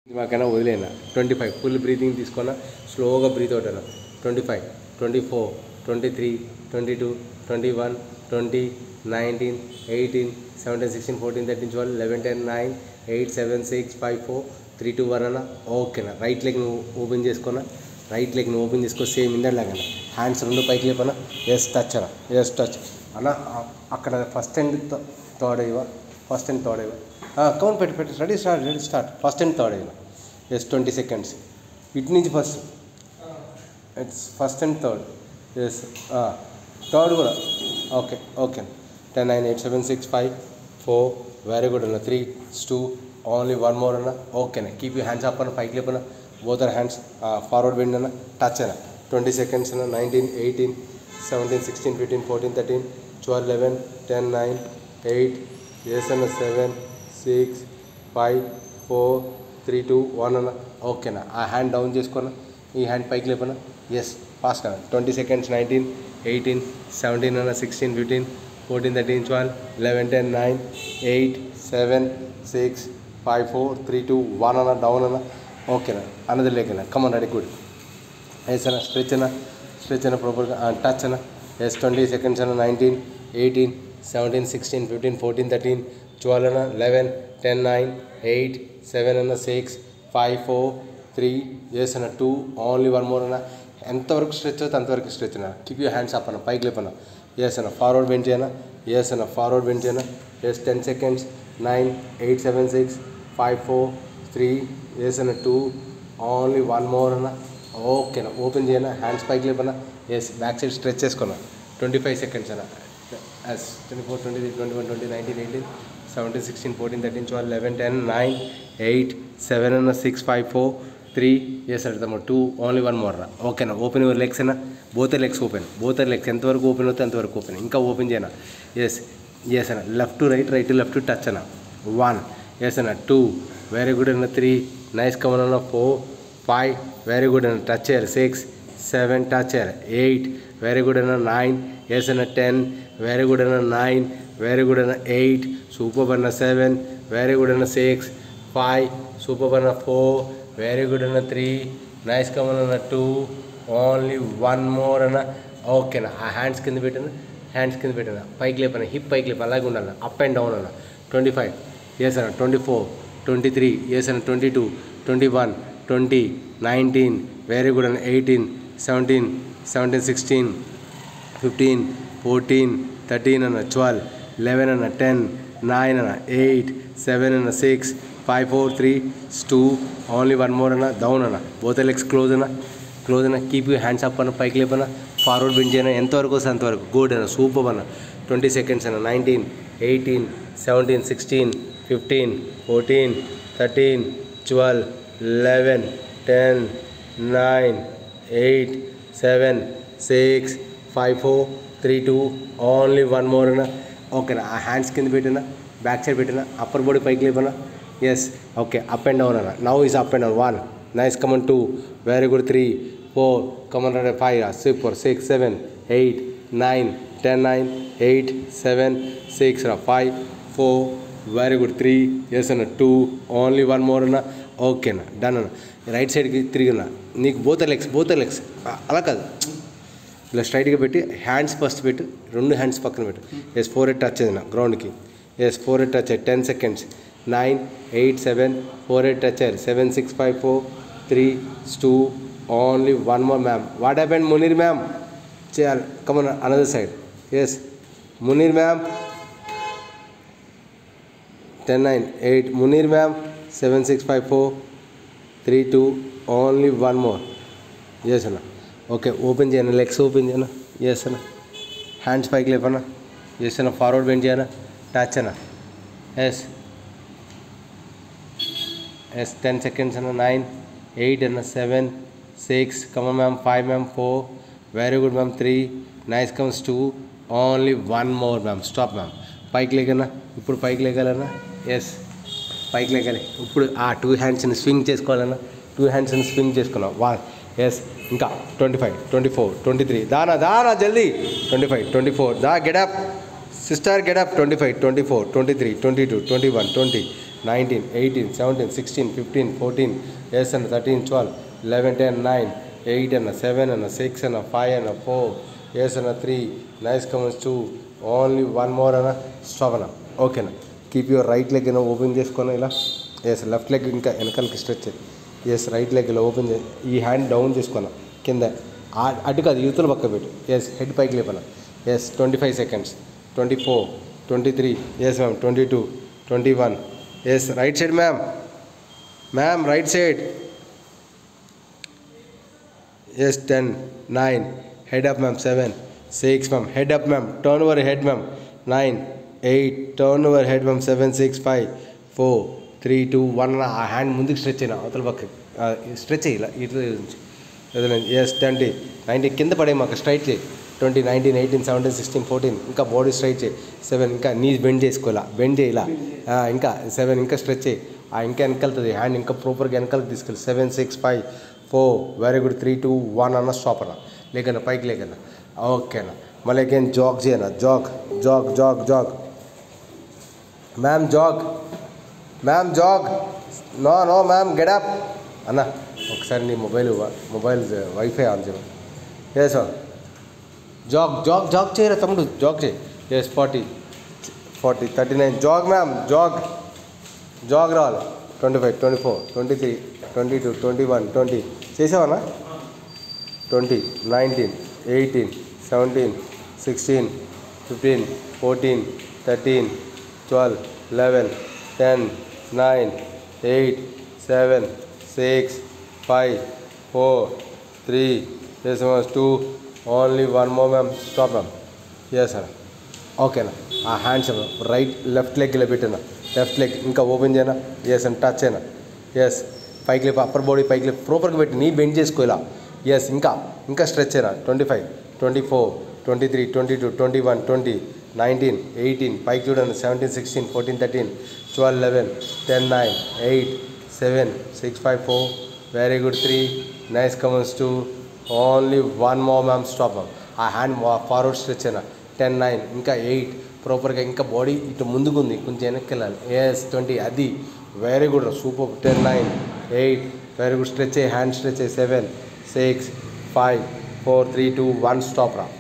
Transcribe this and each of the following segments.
మాకైనా వదిలేనా twenty five full breathing తీసుకున్నా స్లోగా బ్రీత్ అవుట్ అయినా twenty five twenty four twenty three twenty two twenty one twenty nineteen eighteen seventeen sixteen fourteen thirteen twelve eleven ten nine eight seven six five four three two one అన్న ఓకేనా right leg నువ్వు open చేసుకున్నా right leg నువ్వు open చేసుకో same ఇందలాగన hands రెండు పైకి లేపనా ఎస్ టచ్ అన్న ఎస్ టచ్ అన్న ఆ- అక్కడ first and third అయ్యవా first and third అయ్యవా కౌంట్ పెట్టి పెట్టి ready start ready start first and third అయ్యా ఎస్ ట్వంటీ సెకండ్స్ ఇటు నుంచి first it's first and third yes third కూడా okay okay ten nine eight seven six five four very good అన్న three two only one more అన్న ఓకేనా keep you hands up అన్న పైకి లేపన both are hands forward bend అన్న touch అన్న twenty seconds అన్న nineteen eighteen seventeen sixteen fifteen fourteen thirteen twelve eleven ten nine eight yes అన్న seven six five four three two one అన్న ఓకేనా ఆ హ్యాండ్ డౌన్ చేసుకున్నా ఈ హ్యాండ్ పైకి లేపనా ఎస్ ఫాస్ట్ కదా twenty seconds nineteen eighteen seventeen అన్న sixteen fifteen fourteen thirteen twelve eleven ten nine eight seven six five four three two one అన్న డౌన్ అన్న ఓకేనా అన్నది లేకనా కమన్ రెడీ గుడ్ ఎస్ అన్న స్ట్రెచ్ అన్న స్ట్రెచ్ అన్న ప్రాపర్గా టచ్ అన్న ఎస్ ట్వంటీ సెకండ్స్ అన్న nineteen eighteen seventeen sixteen fifteen fourteen thirteen twelve అన్న eleven ten nine eight seven అన్న six five four three yes అన్న టూ ఓన్లీ వన్ మోర్ అన్న ఎంతవరకు స్ట్రెచ్ అవుతే అంతవరకు స్ట్రెచ్ అన్న కీప్ యూ హ్యాండ్స్ అప్ అన్న పైకి లేపన్న ఎస్ అన్న ఫార్వర్డ్ బెంచ్ చేయనా ఎస్ అన్న ఫార్వర్డ్ బెంచ్ చేయనా yes ten seconds nine eight seven six five four three yes అన్న టూ ఓన్లీ వన్ మోర్ అన్న ఓకేనా ఓపెన్ చేయనా హ్యాండ్స్ పైకి లేపన్నా ఎస్ బ్యాక్ సైడ్ స్ట్రెచ్ చేసుకున్నా ట్వంటీ ఫైవ్ సెకండ్స్ అన్న yes twenty four twenty three twenty one twenty nineteen eighteen seventeen sixteen fourteen thirteen twelve eleven ten nine eight seven అన్న six five four three yes అడుగుతాము two only one more రా ఓకేనా open your legs అన్న both legs open both legs ఎంతవరకు open అవుతే అంతవరకు open ఇంకా open చేయనా ఎస్ ఎస్ అన్న left to right right to left to touch అన్న వన్ ఎస్ అన్న టూ వెరీ గుడ్ అన్న త్రీ నైస్ కమన్ అన్న ఫోర్ ఫైవ్ వెరీ గుడ్ అన్న టచ్ చేయాలి సిక్స్ సెవెన్ టచ్ చేయాలి ఎయిట్ వెరీ గుడ్ అన్న నైన్ ఎస్ అన్న టెన్ వెరీ గుడ్ అన్న నైన్ వెరీ గుడ్ అన్న ఎయిట్ సూపర్ అన్న సెవెన్ వెరీ గుడ్ అన్న సిక్స్ ఫైవ్ సూపర్ అన్న ఫోర్ వెరీ గుడ్ అన్న త్రీ నైస్ కమన్ అన్న టూ ఓన్లీ వన్ మోర్ అన్న ఓకేనా ఆ హ్యాండ్స్ కింద పెట్టిన హ్యాండ్స్ కింద పెట్టిన పైకి లేపన హిప్ పైకి లేప అలాగే ఉండాలి అప్ అండ్ డౌన్ అన్న ట్వంటీ ఫైవ్ ఎస్ అన్న twenty four twenty three yes అన్న twenty two twenty one twenty nineteen very good అన్న eighteen seventeen seventeen sixteen fifteen fourteen thirteen అన్న ట్వెల్వ్ లెవెన్ అన్న టెన్ నైన్ అన్న ఎయిట్ సెవెన్ అన్న six five four three two only one more అన్న down అన్న both legs close అన్న close అన్న keep you hands up అన్న పైకి లేపన్న ఫార్వర్డ్ బెంచ్ అయినా ఎంతవరకు వస్తే అంతవరకు గుడ్ అన్న సూపర్ అన్న ట్వంటీ సెకండ్స్ అన్న nineteen eighteen seventeen sixteen fifteen fourteen thirteen twelve eleven ten nine eight seven six five four three two only one more అన్న ఓకేనా ఆ హ్యాండ్స్ కింద పెట్టినా బ్యాక్ సైడ్ పెట్టినా అప్పర్ బాడీ పైకి లేపనా yes okay up and down అన్న now is up and down one nice come on two very good three four come on five super six seven eight nine ten nine eight seven six రా five four very good three yes అన్న two only one more అన్న ఓకేనా done అన్న right సైడ్కి తిరిగిన నీకు బోత legs బోత legs అలా కాదు ఇలా స్ట్రైట్గా పెట్టి హ్యాండ్స్ ఫస్ట్ పెట్టు రెండు హ్యాండ్స్ పక్కన పెట్టు ఎస్ ఫోర్ ఎయిట్ టచ్ అయింది గ్రౌండ్కి yes four eight touch ten seconds nine eight seven four eight touch అయ్యారు seven six five four three two only one more ma'am what happened Munir ma'am చేయాలి come on another side yes Munir ma'am ten nine eight Munir ma'am seven six five four three two only one more yes అన్న okay open చేయను legs open చేయను yes అన్న hands పైకి లేపన్నా yes అన్న forward bend చేయనా touch అన్న ఎస్ ఎస్ టెన్ సెకండ్స్ అన్న నైన్ ఎయిట్ అన్న seven six come ma'am five ma'am four very good ma'am three nice come on two only one more ma'am stop ma'am పైకి లేకన్నా ఇప్పుడు పైకి లేగాలన్నా ఎస్ పైకి లేగాలి ఇప్పుడు ఆ టూ హ్యాండ్స్ని స్వింగ్ చేసుకోవాలన్నా టూ హ్యాండ్స్ని స్వింగ్ చేసుకున్నాం వా ఎస్ ఇంకా twenty five twenty four twenty three దానా దానా జల్దీ ట్వంటీ ఫైవ్ ట్వంటీ ఫోర్ దా get up sister get up twenty five twenty four twenty three twenty two twenty one twenty nineteen eighteen seventeen sixteen fifteen fourteen yes అన్న thirteen twelve eleven ten nine eight అన్న seven అన్న six అన్న five అన్న four yes అన్న three nice come on two only one more అన్న stop అన్న ఓకేనా keep your right leg ఏమో ఓపెన్ చేసుకొని ఇలా ఎస్ లెఫ్ట్ లెగ్ ఇంకా వెనకాలకి స్ట్రెచ్ ఎస్ రైట్ లెగ్ ఇలా ఓపెన్ చేసి ఈ హ్యాండ్ డౌన్ చేసుకున్నా కింద ఆ- అటు కాదు యూతుల పక్క పెట్టు ఎస్ హెడ్ పైకి లేపన yes twenty five seconds twenty four twenty three yes ma'am twenty two twenty one yes right side ma'am ma'am right side yes ten nine head up ma'am seven six ma'am head up ma'am turn over head ma'am nine eight turn over head ma'am seven six five four three two one ఆ hand ముందుకు stretch అయినా అవతల పక్క stretch అయ్యి ఇలా ఇటు నుంచి yes twenty nineteen కింద పడే మాకు స్ట్రైట్ చేయి twenty nineteen eighteen seventeen sixteen fourteen ఇంకా బాడీ స్ట్రైట్ చేయి సెవెన్ ఇంకా నీ బెండ్ చేసుకోవాలా బెండ్ చేయాల ఇంకా సెవెన్ ఇంకా స్ట్రెచ్ చేయి ఆ ఇంకా వెనకెళ్తుంది హ్యాండ్ ఇంకా ప్రాపర్గా వెనకాలకి తీసుకెళ్ళి seven six five four very good three two one అన్న స్టాప్ అన్న లేకన్నా పైకి లేకన్నా ఓకేనా మళ్ళీ అగైన్ జాగ్ చేయనా jog jog jog jog ma'am jog ma'am jog no no ma'am get up అన్న ఒకసారి నీ మొబైల్ మొబైల్ వైఫై ఆన్ చేయను ఏ సార్ జాగ్ జాగ్ జాగ్ చేయరా తమ్ముడు జాగ్ చేయి yes forty forty thirty nine jog ma'am jog jog రావాలి twenty five twenty four twenty three twenty two twenty one twenty చేసావన్నా twenty nineteen eighteen seventeen sixteen fifteen fourteen thirteen twelve eleven ten nine eight seven six five four three yes two only one more ma'am stop ma'am yes sir ఓకేనా ఆ hands right left leg ఇలా పెట్టినా left leg ఇంకా open చేయనా yes అని touch అయినా yes పైకి లేపు అప్పర్ బాడీ పైకి లేపు ప్రాపర్గా పెట్టి నీ బెండ్ చేసుకో ఇలా ఎస్ ఇంకా ఇంకా స్ట్రెచ్ అయినా twenty five twenty four twenty three twenty two twenty one twenty nineteen eighteen పైకి చూడండి seventeen sixteen fourteen thirteen twelve eleven ten nine eight seven six five four very good three nice come on two only one more ma'am stop ma'am ఆ hand forward stretch అయినా ten nine ఇంకా eight ప్రాపర్గా ఇంకా body ఇటు ముందుకు ఉంది కొంచెం వెనక్కి వెళ్ళాలి ఎస్ ట్వంటీ అది very good super ten nine eight very good stretch అయ్యి హ్యాండ్ స్ట్రెచ్ అయ్యి seven six five four three two one stop రా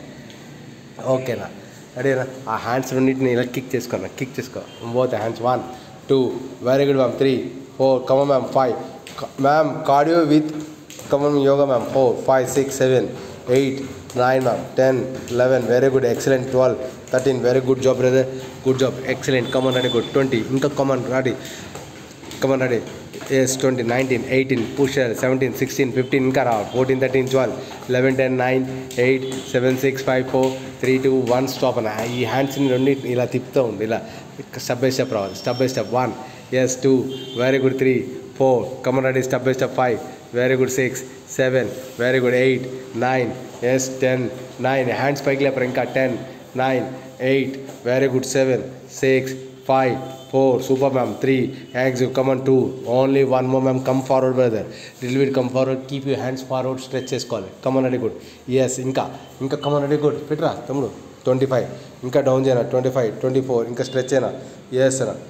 ఓకేనా అదేనా ఆ హ్యాండ్స్ రెండింటిని ఇలా కిక్ చేసుకున్నా కిక్ చేసుకో పోతే hands one two very good ma'am three four come ma'am five ma'am cardio with come on yoga ma'am four five six seven eight nine ma'am ten eleven very good excellent twelve thirteen very good job brother good job excellent come on ready good twenty ఇంకా come on ready come on ready yes twenty nineteen eighteen push seventeen sixteen fifteen ఇంకా రా fourteen thirteen twelve eleven ten nine eight seven six five four three two one stop అన్న ఈ హ్యాండ్స్ని రెండింటిని ఇలా తిప్పుతూ ఉండి ఇలా స్టెప్ బై స్టెప్ రావాలి step by step one yes two very good three four come on ready step by step five very good six seven very good eight nine yes ten nine hands పైకి లేపరు ఇంకా ten nine eight very good seven six five four super ma'am three యాక్స్ come on two only one more ma'am come forward brother లిల్ విడ్ come forward keep you hands forward stretch చేసుకోవాలి come on ready good yes ఇంకా ఇంకా come on ready good పెట్టరా తమ్ముడు twenty five ఇంకా down చేయనా ట్వంటీ ఫైవ్ ట్వంటీ ఫోర్ ఇంకా స్ట్రెచ్ అయినా ఎస్ అన్న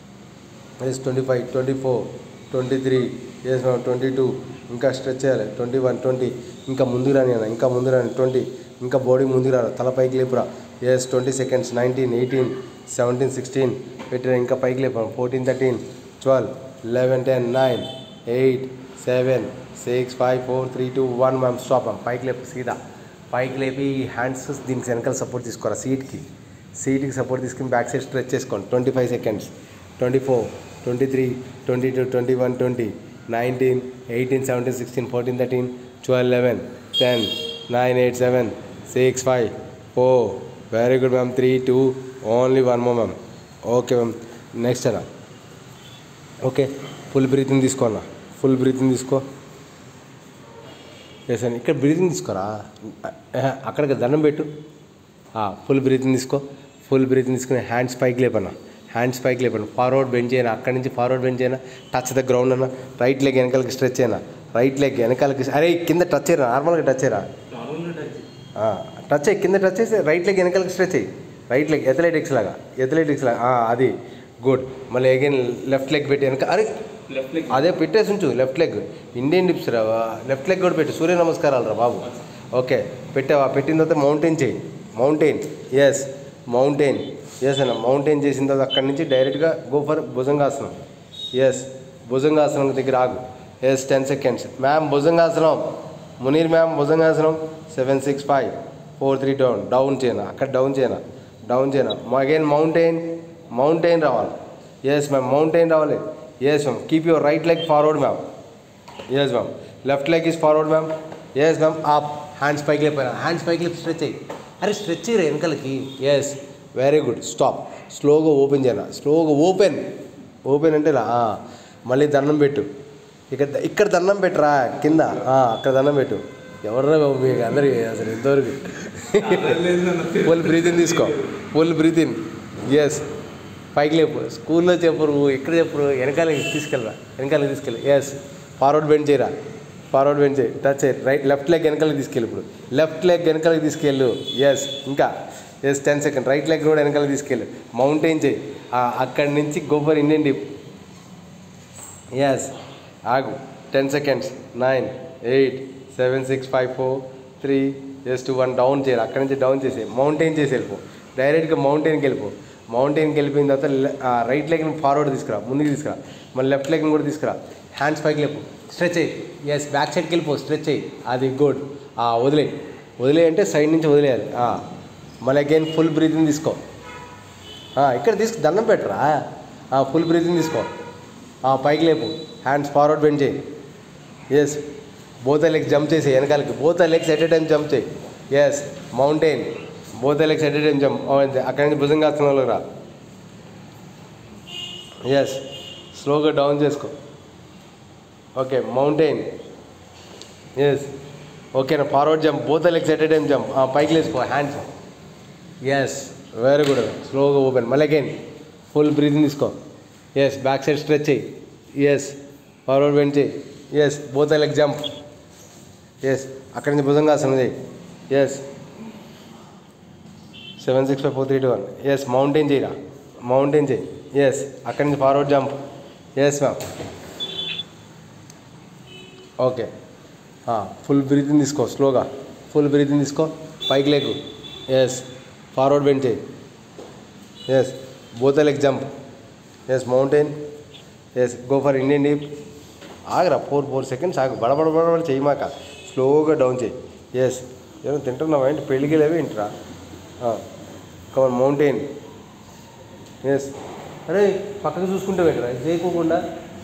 yes twenty five twenty four twenty three yes ma'am twenty two ఇంకా స్ట్రెచ్ చేయాలి ట్వంటీ వన్ ట్వంటీ ఇంకా ముందుకు రాని అన్న ఇంకా ముందు రాని ట్వంటీ ఇంకా బాడీ ముందుకు రా తల పైకి లేపురా yes twenty seconds nineteen eighteen seventeen sixteen పెట్టిన ఇంకా పైకి లేపాం fourteen thirteen twelve eleven ten nine eight seven six five four three two one ma'am stop ma'am పైకి లేపు సీదా పైకి లేపి హ్యాండ్స్ దీనికి వెనకాల సపోర్ట్ తీసుకోరా సీట్కి సీట్కి సపోర్ట్ తీసుకుని బ్యాక్ సైడ్ స్ట్రెచ్ చేసుకోండి twenty five seconds twenty four twenty three twenty two twenty one twenty nineteen eighteen seventeen sixteen fourteen thirteen twelve eleven ten nine eight seven six five four very good ma'am three two only one more ma'am okay ma'am next అన్న okay full breathing తీసుకో అన్న full breathing తీసుకో yes అండి ఇక్కడ breathing తీసుకోరా ఆహా, అక్కడికి దండం పెట్టు ఫుల్ బ్రీతింగ్ తీసుకో ఫుల్ బ్రీతింగ్ తీసుకుని హ్యాండ్స్ పైకి లేపన్నా హ్యాండ్స్ పైకి లేపండి ఫార్వర్డ్ బెంచ్ అయినా అక్కడి నుంచి ఫార్వర్డ్ బెంచ్ అయినా టచ్ ద గ్రౌండ్ అన్న రైట్ లెగ్ వెనకాలకి స్ట్రెచ్ అయినా రైట్ లెగ్ వెనకాలకి అరే కింద టచ్ అయ్యరా నార్మల్గా టచ్ అయ్యరా టచ్ అయ్యి కింద టచ్ చేసి రైట్ లెగ్ వెనకాలకి స్ట్రెచ్ అయ్యి రైట్ లెగ్ ఎథలెటిక్స్ లాగా ఎథలెటిక్స్ లాగా ఆ, అది గుడ్ మళ్ళీ అగైన్ లెఫ్ట్ లెగ్ పెట్టి వెనక అరే లెఫ్ట్ లెగ్ అదే పెట్టేసి ఉంచు లెఫ్ట్ లెగ్ ఇండియన్ డిప్స్ రా లెఫ్ట్ లెగ్ కూడా పెట్టు సూర్య నమస్కారాలు రా బాబు ఓకే పెట్టావా పెట్టిన తర్వాత మౌంటైన్ చేయి మౌంటైన్ ఎస్ మౌంటైన్ ఎస్ అన్న మౌంటైన్ చేసిన తర్వాత అక్కడి నుంచి డైరెక్ట్గా గో ఫర్ భుజంగాసనం ఎస్ భుజంగాసనం దగ్గర ఆగు ఎస్ టెన్ సెకండ్స్ మ్యామ్ భుజంగాసనం మునీర్ మ్యామ్ భుజంగాసనం seven six five four three down down చేయనా అక్కడ డౌన్ చేయనా డౌన్ చేయనా అగైన్ మౌంటైన్ మౌంటైన్ రావాలి ఎస్ మ్యామ్ మౌంటైన్ రావాలి yes ma'am keep your right leg forward ma'am yes ma'am left leg is forward ma'am yes ma'am up hands పైకి లేకపోయినా hands పైకి లేపి స్ట్రెచ్ అయ్యి అరే స్ట్రెచ్ అయ్యి వెనకలకి ఎస్ వెరీ గుడ్ స్టాప్ స్లోగా ఓపెన్ చేయనా స్లోగా ఓపెన్ ఓపెన్ అంటే ఇలా ఆ. మళ్ళీ దండం పెట్టు ఇక్కడ ఇక్కడ దండం పెట్టురా కింద ఆ, అక్కడ దండం పెట్టు ఎవర్రా బాబు మీకు అందరికి అసలు ఇంతవరకు ఫుల్ బ్రీతింగ్ తీసుకో ఫుల్ బ్రీతింగ్ ఎస్ పైకి లేపు స్కూల్లో చెప్పరు ఎక్కడ చెప్పరు వెనకాలకి తీసుకెళ్ళరా వెనకాలకి తీసుకెళ్ళి ఎస్ ఫార్వర్డ్ బెండ్ చేయరా ఫార్వర్డ్ బెండ్ చేయి టచ్ చేయి రైట్ లెఫ్ట్ లెగ్ వెనకాలకి తీసుకెళ్ళి ఇప్పుడు లెఫ్ట్ లెగ్ వెనకాలకి తీసుకెళ్ళు ఎస్ ఇంకా yes ten second right leg కూడా వెనకాలకి తీసుకెళ్ళు మౌంటైన్ చేయి ఆ, అక్కడి నుంచి గోబర్ ఇండియన్ డిప్ ఎస్ ఆగు ten seconds nine eight seven six five four three yes two one down చేయాలి అక్కడి నుంచి డౌన్ చేసి మౌంటైన్ చేసి వెళ్ళిపో డైరెక్ట్గా మౌంటైన్కి వెళ్ళిపో మౌంటైన్కి వెళ్ళిపోయిన తర్వాత లె- ఆ, రైట్ లెగ్ని ఫార్వర్డ్ తీసుకురా ముందుకు తీసుకురా మళ్ళీ లెఫ్ట్ లెగ్ని కూడా తీసుకురా హ్యాండ్స్ పైకి లేపు స్ట్రెచ్ అయ్యి ఎస్ బ్యాక్ సైడ్కి వెళ్ళిపో స్ట్రెచ్ అయ్యి అది గుడ్ వదిలే వదిలే అంటే సైడ్ నుంచి వదిలేయాలి ఆ, మళ్ళీ అగైన్ ఫుల్ బ్రీతింగ్ తీసుకో ఆ, ఇక్కడ తీసుకు దండం పెట్టరా ఫుల్ బ్రీతింగ్ తీసుకో ఆ, పైకి లేపు హ్యాండ్స్ ఫార్వర్డ్ బెండ్ చేయి ఎస్ బోత లెగ్స్ జంప్ చేసి వెనకాలకి both legs at a time jump చేయి yes mountain both legs at a time jump అక్కడి నుంచి భుజంగాసనంలో రా ఎస్ స్లోగా డౌన్ చేసుకో ఓకే మౌంటైన్ ఎస్ ఓకేనా forward jump both legs at a time jump పైకి లేసుకో హ్యాండ్స్ ఎస్ వెరీ గుడ్ స్లోగా ఓపెన్ మళ్ళీ అగైన్ ఫుల్ బ్రీతింగ్ తీసుకో ఎస్ బ్యాక్ సైడ్ స్ట్రెచ్ చేయి ఎస్ ఫార్వర్డ్ బెండ్ చేయి yes both leg jump yes అక్కడి నుంచి భుజంగాసనం చేయి yes seven six five four three two one yes mountain చేయరా మౌంటైన్ చేయి ఎస్ అక్కడి నుంచి forward jump yes ma'am okay full breathing తీసుకో స్లోగా ఫుల్ బ్రీతింగ్ తీసుకో పైకి లేకు ఎస్ ఫార్వర్డ్ బెండ్ చేయి yes both leg jump yes mountain yes go for Indian dip ఆగరా ఫోర్ ఫోర్ సెకండ్స్ ఆగు బడబడ బడబడ చేయమాక స్లోగా డౌన్ చేయి ఎస్ ఏమో తింటున్నావా ఏంటి పెళ్ళికి లేవి ఏంటిరా కమన్ మౌంటైన్ ఎస్ అరే పక్కకు చూసుకుంటే పెట్టరా ఇది చేయకోకుండా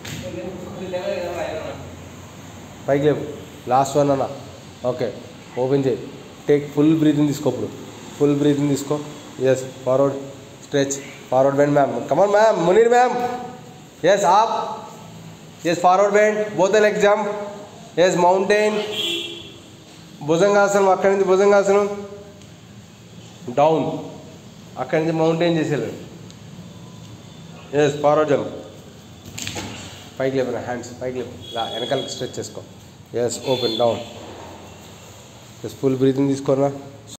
పైకి లేపు లాస్ట్ వన్ అన్న ఓకే ఓపెన్ చేయి టేక్ ఫుల్ బ్రీతింగ్ తీసుకో ఇప్పుడు ఫుల్ బ్రీతింగ్ తీసుకో yes forward stretch forward bend ma'am come on ma'am Munir ma'am yes up yes forward bend both leg jump yes mountain bhujangasana అక్కడి నుంచి భుజంగాసనం డౌన్ అక్కడి నుంచి మౌంటైన్ చేసేయాలి ఎస్ ఫార్వర్డ్ జంప్ పైకి లేపిన హ్యాండ్స్ పైకి లేపు ఇలా వెనకాలకి స్ట్రెచ్ చేసుకో yes open down yes full breathing తీసుకోరా